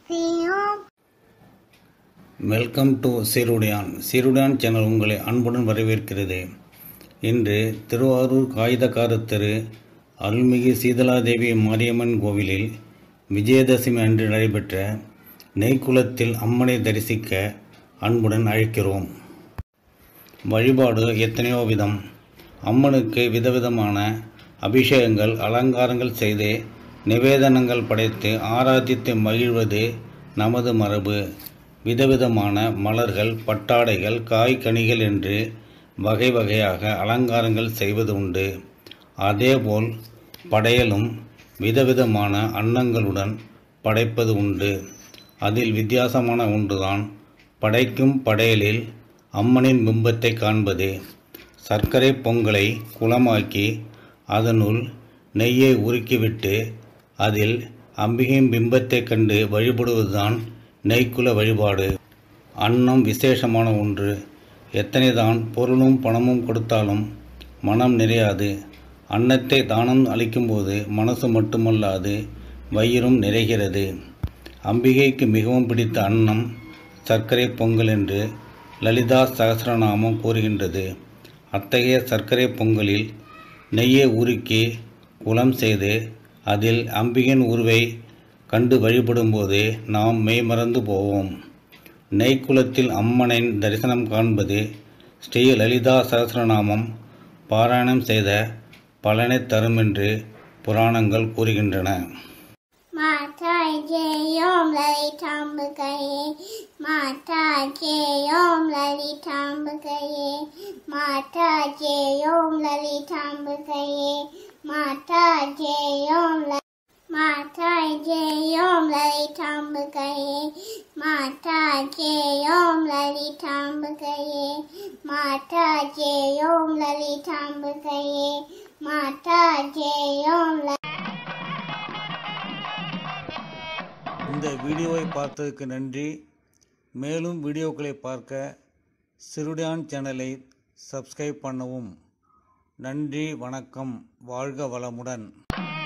செய்யும் welcome to Seerudaiyan Seerudaiyan channel உங்களை அன்புடன் வரவேற்கிறது இன்று திருவாரூர் காகிதக்கார தெரு அருள்மிகு சீதலாதேவி மாரியம்மன் கோவிலில் விஜயதசமி அன்று நடைபெற்ற நெய்க்குளத்தில் அம்மனை தரிசிக்க அன்புடன் அழைக்கிறோம் வழிபாடு எத்தனையோ விதம் அம்மனுக்கு விதவிதமான அபிஷேகங்கள் அலங்காரங்கள் செய்து நிவேதனங்கள் படைத்து ஆராதித்து மகிழ்வது நமது மரபு விதவிதமான மலர்கள் பட்டாடைகள் காய்கனிகள் என்று வகை வகையாக அலங்காரங்கள் செய்வது உண்டு அதேபோல் படையலும் விதவிதமான அன்னங்களுடன் படைப்பது உண்டு அதில் வித்தியாசமான ஒன்றுதான் படைக்கும் படையலில் அம்மனின் பிம்பத்தை காண்பது சர்க்கரை பொங்கலை குளமாக்கி அதனுள் நெய்யை உருக்கிவிட்டு அதில் அம்பிகையின் பிம்பத்தைக் கண்டு வழிபடுவதுதான் நெய்க்குல வழிபாடு அன்னம் விசேஷமான ஒன்று எத்தனைதான் பொருளும் பணமும் கொடுத்தாலும் மனம் நிறையாது அன்னத்தை தானம் அளிக்கும்போது மனசு மட்டுமல்லாது வயிறும் நிறைகிறது அம்பிகைக்கு மிகவும் பிடித்த அன்னம் சர்க்கரை பொங்கல் என்று லலிதா சகசிரநாமம் கூறுகின்றது அத்தகைய சர்க்கரை பொங்கலில் நெய்யை உருக்கி குலம் செய்து அதில் அம்பிகையின் உருவை கண்டு வழிபடும்போது நாம் மெய்மறந்து போவோம் நெய்க்குளத்தில் அம்மனின் தரிசனம் காண்பது ஸ்ரீ லலிதா சகசிரநாமம் பாராயணம் செய்த பலனை தரும் என்று புராணங்கள் கூறுகின்றன மாதா ஜெயோம் லலிதாம்பிகையே மாதா ஜெயோம் லலிதாம்பிகையே மாதா ஜெயோம் லலிதாம்பிகையே மாதா ஜெயோம் ல- மாதா ஜெயோம் லலிதாம்பிகையே மாதா ஜெயோம் லலிதாம்பிகையே மாதா ஜெயோம் லலிதாம்பிகையே மாதா ஜெயோம் ல- இந்த வீடியோவை பார்த்ததுக்கு நன்றி மேலும் வீடியோக்களை பார்க்க சிறுடியான் சேனலை சப்ஸ்கிரைப் பண்ணவும் நன்றி வணக்கம் வாழ்க வளமுடன்